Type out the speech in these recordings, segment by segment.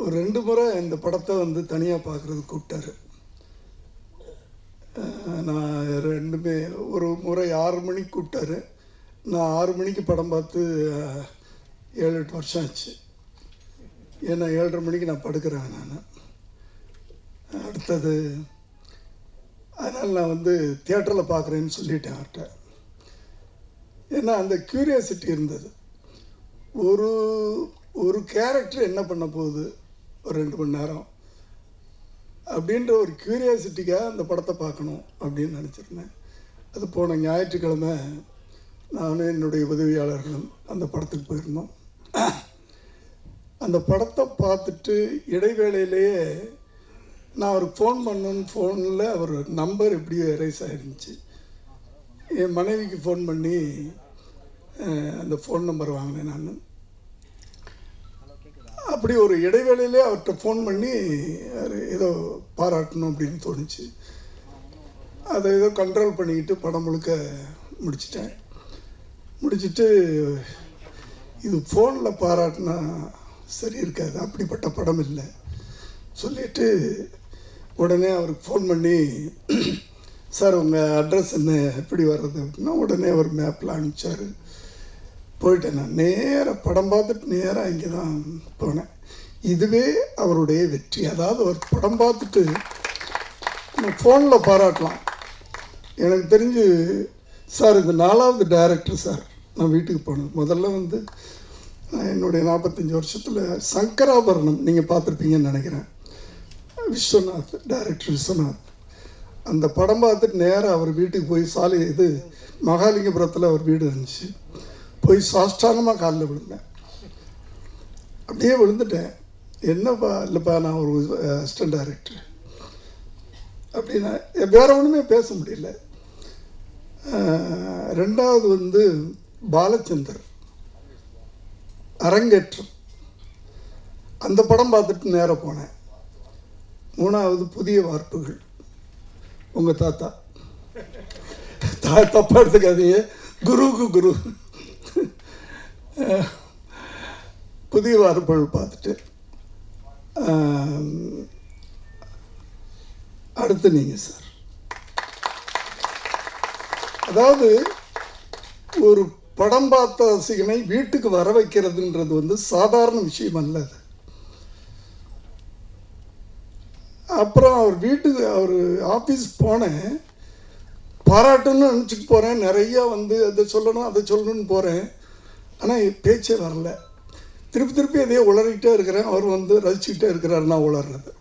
ஒரு ரெண்டு முறை இந்த படத்தை வந்து தனியாக பார்க்குறது கூப்பிட்டாரு அஹ் நான் ரெண்டுமே ஒரு முறை ஆறு மணிக்கு கூப்பிட்டாரு நான் ஆறு மணிக்கு படம் பார்த்து அஹ், ஏழு எட்டு வருஷம் ஆச்சு ஏன்னா ஏழரை மணிக்கு நான் படுக்கிறேன் நான் அடுத்தது அதனால் நான் வந்து தியேட்டரில் பார்க்குறேன்னு சொல்லிட்டேன் அவர்கிட்ட ஏன்னா அந்த க்யூரியாசிட்டி இருந்தது ஒரு ஒரு கேரக்டர் என்ன பண்ண போகுது ஒரு ரெண்டு மணி நேரம் அப்படின்ற ஒரு க்யூரியாசிட்டிக்காக அந்த படத்தை பார்க்கணும் அப்படின்னு நினச்சிருந்தேன் அது போன ஞாயிற்றுக்கிழமை நானும் என்னுடைய உதவியாளர்களும் அந்த படத்துக்கு போயிருந்தோம் அந்த படத்தை பார்த்துட்டு இடைவேளையிலேயே நான் அவருக்கு ஃபோன் பண்ணணுன்னு ஃபோனில் அவர் நம்பர் எப்படியோ எரேஸ் ஆயிருந்துச்சு என் மனைவிக்கு ஃபோன் பண்ணி அஹ், அந்த ஃபோன் நம்பர் வாங்கினேன் நான் அப்படி ஒரு இடைவேளையிலே அவர்கிட்ட ஃபோன் பண்ணி அவர் ஏதோ பாராட்டணும் அப்படின்னு தோணுச்சு அதை ஏதோ கண்ட்ரோல் பண்ணிக்கிட்டு படம் முழுக்க முடிச்சிட்டேன் முடிச்சிட்டு இது ஃபோனில் பாராட்டினா சரி இருக்காது அப்படிப்பட்ட படம் இல்லை சொல்லிட்டு உடனே அவருக்கு ஃபோன் பண்ணி சார் உங்கள் அட்ரஸ் என்ன எப்படி வர்றது அப்படின்னா உடனே அவர் மேப்பில் அனுப்பிச்சார் போயிட்டேன் நான் நேராக படம் பார்த்துட்டு நேராக இங்கே தான் போனேன் இதுவே அவருடைய வெற்றி அதாவது ஒரு படம் பார்த்துட்டு நம்ம ஃபோனில் பாராட்டலாம் எனக்கு தெரிஞ்சு சார் இது நாலாவது டைரக்டர் சார் நான் வீட்டுக்கு போனது முதல்ல வந்து நான் என்னுடைய நாற்பத்தஞ்சு வருஷத்தில் சங்கராபரணம் நீங்கள் பார்த்துருப்பீங்கன்னு நினைக்கிறேன் விஸ்வநாத் டைரக்டர் விஸ்வநாத் அந்த படம் பார்த்துட்டு நேராக அவர் வீட்டுக்கு போய் சாலை இது மகாலிங்கபுரத்தில் அவர் வீடு இருந்துச்சு போய் சாஷ்டாங்கமாக காலில் விழுந்தேன் அப்படியே விழுந்துட்டேன் என்னப்பா இல்லைப்பா நான் ஒரு அசிஸ்டன்ட் டைரக்டர் அப்படின்னா வேற ஒன்றுமே பேச முடியல அஹ், ரெண்டாவது வந்து பாலச்சந்தர் அரங்கேற்றம் அந்த படம் பார்த்துட்டு நேராக போனேன் மூணாவது புதிய வார்ப்புகள் உங்கள் தாத்தா தா தப்பாக எடுத்துக்காதீங்க குருவுக்கு குரு அஹ், புதிய வார்ப்புகள் பார்த்துட்டு ஆம், அடுத்து நீங்கள் சார் அதாவது ஒரு படம் பார்த்த ரசிகனை வீட்டுக்கு வர வைக்கிறதுன்றது வந்து சாதாரண விஷயம் அல்ல அது அப்புறம் அவர் வீட்டுக்கு அவர் ஆஃபீஸ் போனேன் பாராட்டணும்னு நினச்சிட்டு போகிறேன் நிறையா வந்து அதை சொல்லணும் அதை சொல்லணும்னு போகிறேன் ஆனால் பேச்சே வரல திருப்பி திருப்பி அதையே உளறிக்கிட்டே இருக்கிறேன் அவர் வந்து ரசிச்சுக்கிட்டே இருக்கிறார் நான் உளர்றது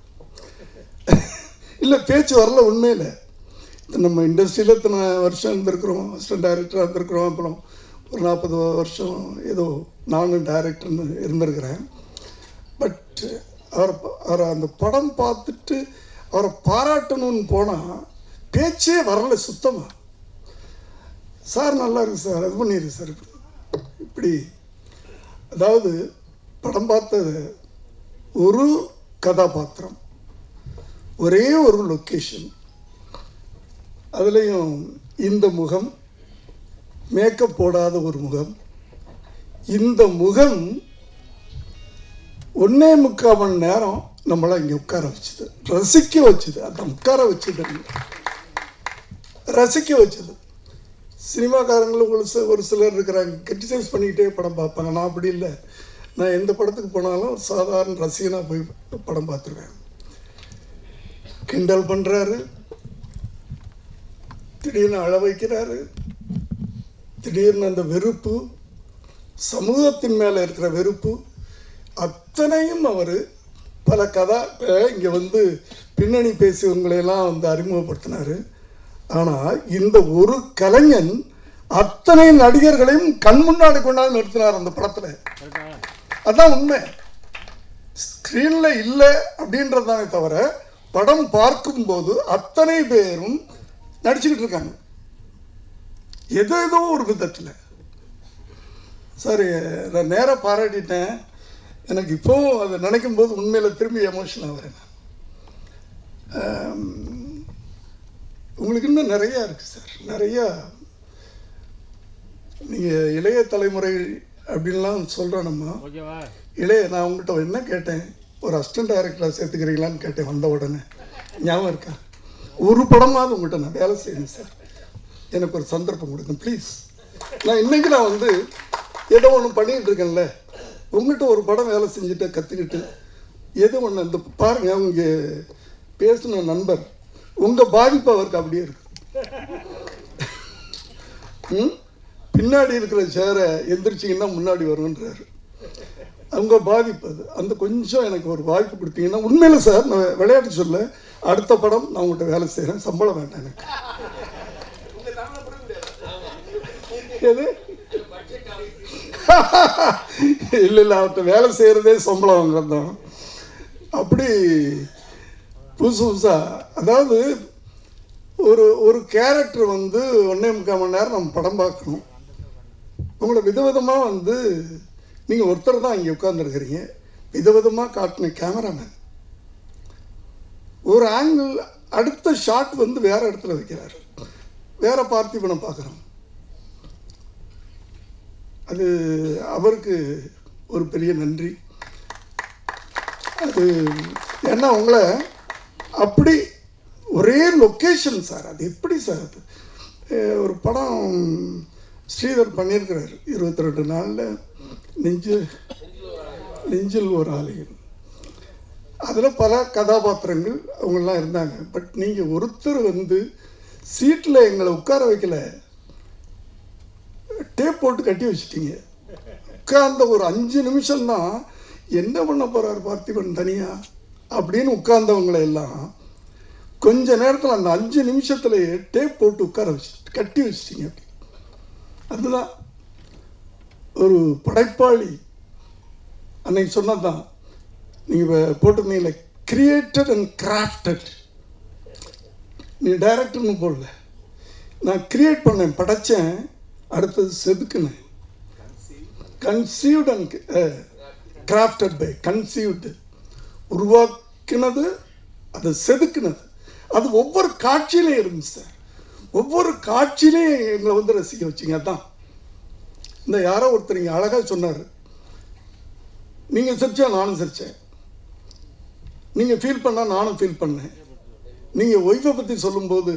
இல்லை பேச்சு வரல உண்மையில் நம்ம இண்டஸ்ட்ரியில் இத்தனை வருஷம் இருந்திருக்கிறோம் அசிஸ்டன்ட் டைரக்டராக இருந்திருக்கிறோம் அப்புறம் ஒரு நாற்பது வருஷம் ஏதோ நானும் டைரக்டர்னு இருந்திருக்கிறேன் பட் அவர் அவரை அந்த படம் பார்த்துட்டு அவரை பாராட்டணும்னு போனால் பேச்சே வரல சுத்தமாக சார் நல்லா இருக்கு சார் அது பண்ணிடு சார் இப்படி இப்படி அதாவது படம் பார்த்தது ஒரு கதாபாத்திரம் ஒரே ஒரு லொக்கேஷன் அதுலேயும் இந்த முகம் மேக்கப் போடாத ஒரு முகம் இந்த முகம் ஒன்னே முக்கால் மணி நேரம் நம்மளை இங்கே உட்கார வச்சுது ரசிக்க வச்சுது அந்த உட்கார வச்சது இல்ல. ரசிக்க வச்சது சினிமாக்காரங்களும் ஒரு சில ஒரு சிலர் இருக்கிறாங்க கிரிட்டிசைஸ் பண்ணிக்கிட்டே படம் பார்ப்பாங்க நான் அப்படி இல்லை நான் எந்த படத்துக்கு போனாலும் சாதாரண ரசிகனாக போய் படம் பார்த்துருவேன் கிண்டல் பண்ணுறாரு திடீர்னு அழ வைக்கிறாரு திடீர்னு அந்த வெறுப்பு சமூகத்தின் மேலே இருக்கிற வெறுப்பு அத்தனையும் அவர் பல கதா இங்கே வந்து பின்னணி பேசியவங்களையெல்லாம் வந்து அறிமுகப்படுத்தினார் ஆனால் இந்த ஒரு கலைஞன் அத்தனை நடிகர்களையும் கண் முன்னாடி கொண்டாந்து நிறுத்தினார் அந்த படத்தில் அதான் உண்மை ஸ்க்ரீனில் இல்லை அப்படின்றதானே தவிர படம் பார்க்கும்போது அத்தனை பேரும் நடிச்சுக்கிட்டு இருக்காங்க ஏதோ ஏதோ ஒரு விதத்தில் சார் நான் நேராக பாராட்டிட்டேன் எனக்கு இப்போவும் அதை நினைக்கும் போது உண்மையில் திரும்பி எமோஷன் ஆகிறேன் நான். ஆம், உங்களுக்கு இன்னும் நிறையா இருக்குது சார் நிறையா நீங்கள் இளைய தலைமுறை அப்படின்லாம் சொல்கிறோம் நம்ம ஓகேவா இளைய நான் உங்கள்கிட்ட என்ன கேட்டேன் ஒரு அசிஸ்டன்ட் டைரக்டராக சேர்த்துக்கிறீங்களான்னு கேட்டேன் வந்த உடனே ஞாபகம் இருக்கா ஒரு படமாவது உங்கள்கிட்ட நான் வேலை செய்யணும் சார் எனக்கு ஒரு சந்தர்ப்பம் கொடுங்க ப்ளீஸ் நான் இன்னைக்கு நான் வந்து ஏதோ ஒன்று பண்ணிக்கிட்டு இருக்கேன்ல உங்கள்கிட்ட ஒரு படம் வேலை செஞ்சுட்டு கற்றுக்கிட்டு எது ஒன்று இந்த பாருங்க உங்க பேசின நண்பர் உங்கள் பாதிப்பு அவருக்கு அப்படியே இருக்கு ம்? பின்னாடி இருக்கிற சேரை எந்திரிச்சிங்கன்னா முன்னாடி வரும்ன்றாரு அவங்க பாதிப்பு அது அந்த கொஞ்சம் எனக்கு ஒரு வாய்ப்பு கொடுத்தீங்கன்னா உண்மையில சார் நான் விளையாட்டு சொல்ல அடுத்த படம் நான் உங்கள்கிட்ட வேலை செய்கிறேன் சம்பளம் வேண்டாம் எனக்கு எது இல்லை இல்லை அவர்கிட்ட வேலை செய்கிறதே சம்பளம் வாங்குறது தான் அப்படி புதுசு புதுசாக அதாவது ஒரு ஒரு கேரக்டர் வந்து ஒன்றே முக்கால் மணி நேரம் நம்ம படம் பார்க்கணும் உங்களை விதவிதமாக வந்து நீங்கள் ஒருத்தர் தான் இங்கே உட்காந்துருக்கிறீங்க விதவிதமாக காட்டின கேமராமேன் ஒரு ஆங்கிள் அடுத்த ஷாட் வந்து வேற இடத்துல வைக்கிறார் வேற பார்த்திபனை பார்க்குறோம் அது அவருக்கு ஒரு பெரிய நன்றி அது ஏன்னா உங்களை அப்படி ஒரே லொக்கேஷன் சார் அது எப்படி சார் அது அஹ் ஒரு படம் ஸ்ரீதர் பண்ணியிருக்கிறார் இருபத்தி ரெண்டு நாளில் நெஞ்சு நெஞ்சில் ஒரு ஆலயம் அதில் பல கதாபாத்திரங்கள் அவங்கெல்லாம் இருந்தாங்க பட் நீங்கள் ஒருத்தர் வந்து சீட்டில் எங்களை உட்கார வைக்கல டேப் போட்டு கட்டி வச்சிட்டீங்க உட்கார்ந்த ஒரு அஞ்சு நிமிஷம்தான் என்ன பண்ண போறார் பார்த்திபன் தனியா அப்படின்னு உட்கார்ந்தவங்களை எல்லாம் கொஞ்ச நேரத்தில் அந்த அஞ்சு நிமிஷத்துலயே டேப் போட்டு உட்கார வச்சு கட்டி வச்சிட்டீங்க அப்படி அதுதான் ஒரு படைப்பாளி அன்னைக்கு சொன்னதுதான் நீங்கள் போட்டிருந்தீங்களே கிரியேட்டட் அண்ட் கிராஃப்டட் நீ டைரக்டர்னு போடல நான் கிரியேட் பண்ணேன் படைச்சேன் அடுத்தது செதுக்குனேன் conceived and crafted by conceived உருவாக்கினது அதை செதுக்குனது அது ஒவ்வொரு காட்சியிலையும் இருந்துச்சு சார் ஒவ்வொரு காட்சியிலையும் எங்களை வந்து ரசிக்க வச்சிங்க அதான் இந்த யாரோ ஒருத்தர் இங்கே அழகாக சொன்னார் நீங்கள் சிரிச்சா நானும் சிரிச்சேன் நீங்கள் ஃபீல் பண்ணால் நானும் ஃபீல் பண்ணேன் நீங்கள் ஒய்ஃபை பற்றி சொல்லும்போது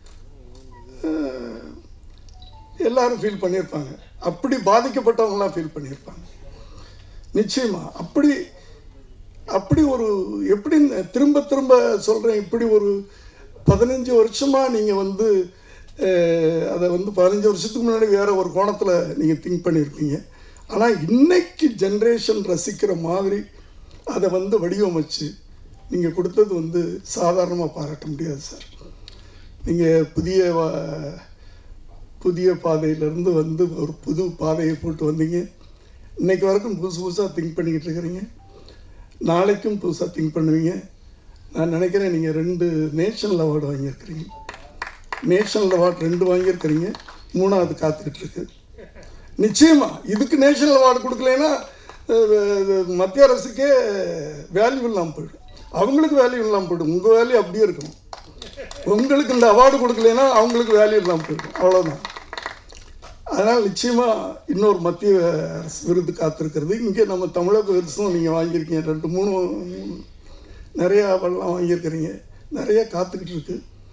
அஹ், எல்லாரும் ஃபீல் பண்ணியிருப்பாங்க அப்படி பாதிக்கப்பட்டவங்களாம் ஃபீல் பண்ணியிருப்பாங்க நிச்சயமா அப்படி அப்படி ஒரு எப்படி திரும்ப திரும்ப சொல்கிறேன் இப்படி ஒரு பதினஞ்சு வருஷமாக நீங்கள் வந்து அஹ், அதை வந்து பதினஞ்சு வருஷத்துக்கு முன்னாடி வேற ஒரு கோணத்தில் நீங்கள் திங்க் பண்ணியிருப்பீங்க ஆனால் இன்னைக்கு ஜென்ரேஷன் ரசிக்கிற மாதிரி அதை வந்து வடிவமைச்சு நீங்கள் கொடுத்தது வந்து சாதாரணமாக பாராட்ட முடியாது சார் நீங்கள் புதிய வ- புதிய பாதையிலேருந்து வந்து ஒரு புது பாதையை போட்டு வந்தீங்க இன்னைக்கு வரைக்கும் புதுசு புதுசாக திங்க் பண்ணிக்கிட்டு இருக்கிறீங்க நாளைக்கும் புதுசாக திங்க் பண்ணுவீங்க நான் நினைக்கிறேன் நீங்கள் ரெண்டு நேஷனல் அவார்டு வாங்கியிருக்கிறீங்க நேஷனல் அவார்டு ரெண்டு வாங்கியிருக்கிறீங்க மூணாவது காத்துக்கிட்டு இருக்கு நிச்சயமா இதுக்கு நேஷனல் அவார்டு கொடுக்கலைன்னா அஹ், இது மத்திய அரசுக்கே வேல்யூ இல்லாமல் போயிடும் அவங்களுக்கு வேல்யூ இல்லாமல் போயிடும் உங்கள் வேல்யூ அப்படியே இருக்கணும் உங்களுக்கு இந்த அவார்டு கொடுக்கலைன்னா அவங்களுக்கு வேல்யூ இல்லாமல் போயிடும் அவ்வளோதான் அதனால் நிச்சயமாக இன்னொரு மத்திய அரசு விருது காத்திருக்கிறது இங்கே நம்ம தமிழக விருதும் நீங்கள் வாங்கியிருக்கீங்க ரெண்டு மூணு மூணு நிறையா அவெல்லாம் வாங்கியிருக்கிறீங்க நிறைய காத்துக்கிட்டு இருக்கு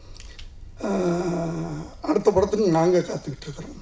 ஆஹ், அடுத்த படத்துக்கு நாங்கள் காத்துக்கிட்டு இருக்கிறோம்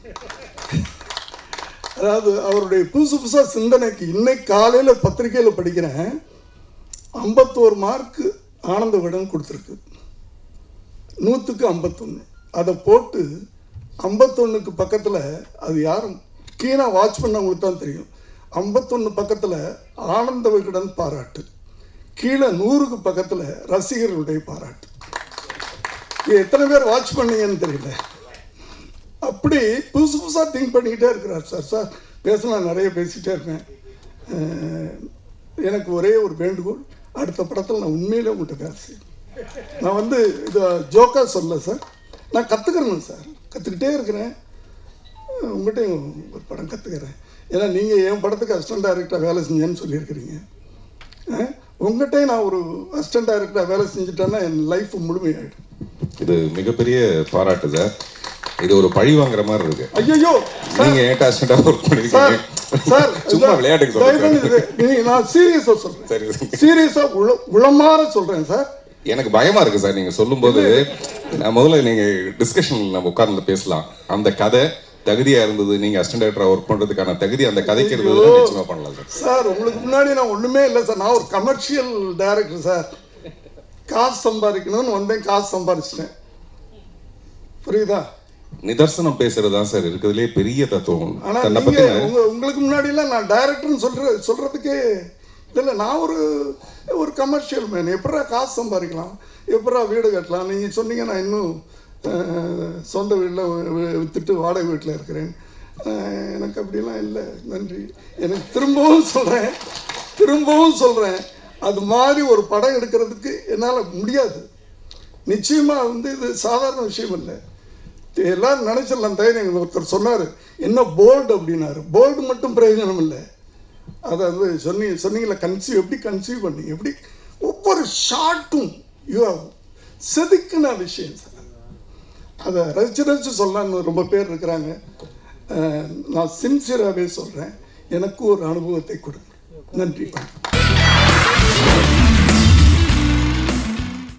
அதாவது அவருடைய புதுசு புதுசாக சிந்தனைக்கு இன்னைக்கு காலையில் பத்திரிக்கையில் படிக்கிறேன் ஐம்பத்தோரு மார்க்கு ஆனந்த விடம் கொடுத்துருக்கு நூற்றுக்கு ஐம்பத்தொன்று அதை போட்டு ஐம்பத்தொன்னுக்கு பக்கத்தில் அது யாரும் கீழாக வாட்ச் பண்ணவங்களுக்கு தான் தெரியும் ஐம்பத்தொன்று பக்கத்தில் ஆனந்த விகடன் பாராட்டு கீழே நூறுக்கு பக்கத்தில் ரசிகர்களுடைய பாராட்டு இது எத்தனை பேர் வாட்ச் பண்ணீங்கன்னு தெரியல அப்படி புதுசு புதுசாக திங்க் பண்ணிக்கிட்டே இருக்கிறார் சார் சார் பேசலாம் நிறைய பேசிகிட்டே இருக்கேன் அஹ், எனக்கு ஒரே ஒரு வேண்டுகோள் அடுத்த படத்தில் நான் உண்மையிலே உங்கள்கிட்ட வேலை செய்யணும் நான் வந்து இது ஜோக்காக சொல்ல சார் நான் கற்றுக்கிறேன் சார் கற்றுக்கிட்டே இருக்கிறேன் உங்கள்கிட்டையும் ஒரு படம் கற்றுக்கிறேன் ஏன்னா நீங்கள் என் படத்துக்கு அசிஸ்டன்ட் டைரக்டராக வேலை செஞ்சேன்னு சொல்லியிருக்கிறீங்க உங்கள்கிட்டயும் நான் ஒரு அசிஸ்டன்ட் டைரக்டராக வேலை செஞ்சுட்டேன்னா என் லைஃப் முழுமையாயிடும் இது மிகப்பெரிய பாராட்டு சார் இது ஒரு பழி வாங்குற மாதிரி இருக்கு ஐயோ நீங்க ஏன்டா அசிஸ்டண்டா ஒர்க் சார் பண்ணிருக்கீங்க சார் சும்மா விளையாட்டுக்கு தயவு சொல்றேன் பண்ணி இது- நீங்க நான் சீரியஸா சொல்றேன் சரி சரி. சீரியஸா உள உளமாற சொல்றேன் சார் எனக்கு பயமா இருக்கு சார் நீங்க சொல்லும்போது நான் முதல்ல நீங்க டிஸ்கஷன் நம்ம உட்கார்ந்து பேசலாம் அந்த கதை தகுதியா இருந்தது நீங்க அசிஸ்டன்ட் டைரக்டரா ஒர்க் பண்றதுக்கான தகுதி அந்த கதைக்கு இருந்ததுன்னா நிச்சயமா பண்ணலாம் சார் சார் உங்களுக்கு முன்னாடி நான் ஒண்ணுமே இல்லை சார் நான் ஒரு கமர்ஷியல் டைரக்டர் சார் காசு சம்பாதிக்கணும்னு வந்தேன் காசு சம்பாதிச்சிட்டேன் புரியுதா நிதர்சனம் பேசுறது தான் சார் இருக்கிறதுலே பெரிய தத்துவம் ஆனா தன்னை நீங்க பத்தின உங்க உங்களுக்கு முன்னாடி எல்லாம் நான் டைரக்டர்னு சொல்ற சொல்றதுக்கே இல்லை நான் ஒரு ஒரு கமர்ஷியல் மேன் எப்படா காசு சம்பாதிக்கலாம் எப்படா வீடு கட்டலாம் நீங்க சொன்னீங்க நான் இன்னும் அஹ், சொந்த வீட்டில் வித்துட்டு வாடகை வீட்டில் இருக்கிறேன் அஹ், எனக்கு அப்படிலாம் இல்லை நன்றி எனக்கு திரும்பவும் சொல்றேன் திரும்பவும் சொல்றேன் அது மாதிரி ஒரு படம் எடுக்கிறதுக்கு என்னால் முடியாது நிச்சயமா வந்து இது சாதாரண விஷயம் இல்லை இது எல்லாரும் நினைச்சிடலாம் தைரியம் ஒருத்தர் சொன்னார் என்ன போல்டு அப்படின்னாரு போல்டு மட்டும் பிரயோஜனம் இல்லை அதை வந்து சொன்னி சொன்னீங்களா கன்சீவ் எப்படி கன்சீவ் பண்ணி எப்படி ஒவ்வொரு ஷார்ட்டும் யூ செதுக்கின விஷயம் சார் அதை ரசிச்சு ரசிச்சு சொல்லலாம்னு ரொம்ப பேர் இருக்கிறாங்க அஹ், நான் சின்சியராகவே சொல்கிறேன் எனக்கு ஒரு அனுபவத்தை கொடுங்க நன்றி வணக்கம்